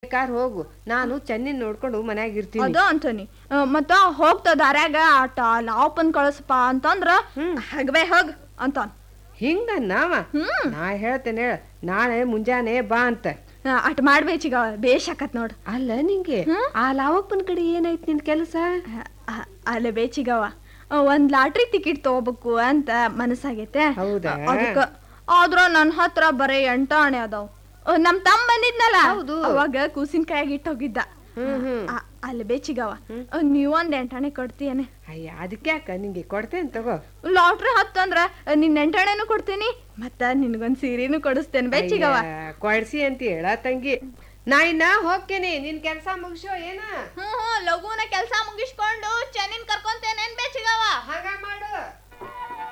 ಬೇಕಾರ್ ಹೋಗು ನಾನು ಚೆನ್ನಿನ್ ನೋಡ್ಕೊಂಡು ಮನ್ಯಾಗ ಇರ್ತೀನಿ ಅದ ಅಂತಾನಿ ಆ, ಮತ್ತ ಹೋಗ್ತ ದಾರ್ಯಾಗ ಆಟ ಲಾಪನ್ ಕಳಸಪ್ಪ ಅಂತಂದ್ರ ಹಗವೆ ಹೋಗ್ ಅಂತಾನ ಹಿಂಗ ನಾವ ಹ್ಮ್ ನಾ ಹೇಳ್ತೇನೆ ಹೇಳ ನಾಳೆ ಮುಂಜಾನೆ ಬಾ ಅಂತ ಆ, ಅಟ್ ಮಾಡ್ಬೇಚಿಗ ಬೇಷಾಕತ್ ನೋಡ್ ಅಲ್ಲ ನಿಂಗೆ ಆ ಲಾವಪ್ಪನ ಕಡೆ ಏನೈತ್ ನಿನ್ ಕೆಲಸ ಅಲ್ಲ ಬೇಚಿಗವ ಆ, ಒಂದ್ ಲಾಟ್ರಿ ಟಿಕೆಟ್ ತಗೋಬೇಕು ಅಂತ ಮನಸ್ಸಾಗೈತೆ ಹೌದಾ? ಅದಕ್ಕ ಆದ್ರ ನನ್ ಹತ್ರ ಬರೀ ಎಂಟ ಆಣೆ ಅದಾವ್ ಆ, ನಮ್ ತಮ್ಮ ಬಂದಿದ್ನಲ್ಲ ಹೌದು. ಅವಾಗ ಕೂಸಿನ ಕೈಯಾಗ ಇಟ್ಟೋಗಿದ್ದ ಹ್ಮ್ ಹ್ಮ್ ಆ, ಅಲ್ಲ ಬೇಚಿಗವ ಆ, ನೀವೊಂದ್ ಎಂಟಾಣೆ ಕೊಡ್ತೀಯನೆ ಅಯ್ಯ ಅದಕ್ಕೆ ಯಾಕ ನಿಂಗೆ ಕೊಡ್ತೇನೆ ತಗೋ ಲಾಟ್ರಿ ಹತ್ತಂದ್ರ ಆ, ನಿನ್ ಎಂಟಾಣೆನೂ ಕೊಡ್ತೀನಿ ಮತ್ತ ನಿನ್ಗೊಂದ್ ಸೀರೆನೂ ಕೊಡಿಸ್ತೇನೆ ಬೇಚಿಗವ ಅಯ್ಯ, ಕೊಡ್ಸಿ ಅಂತ ಹೇಳ ತಂಗಿ ನಾ ಇನ್ನ ಹೋಗ್ತೇನೆ ನಿನ್ ಕೆಲ್ಸ ಮುಗಿಸೋ ಏನ ಹ್ಮ್ ಹ್ಮ್ ಲಘುನ ಕೆಲ್ಸ ಮುಗಿಸ್ಕೊಂಡು ಚೆನ್ನಿನ್ ಕರ್ಕೊಂತೇನೇನ್ ಬೇಚಿಗವ ಹಾಗ ಮಾಡು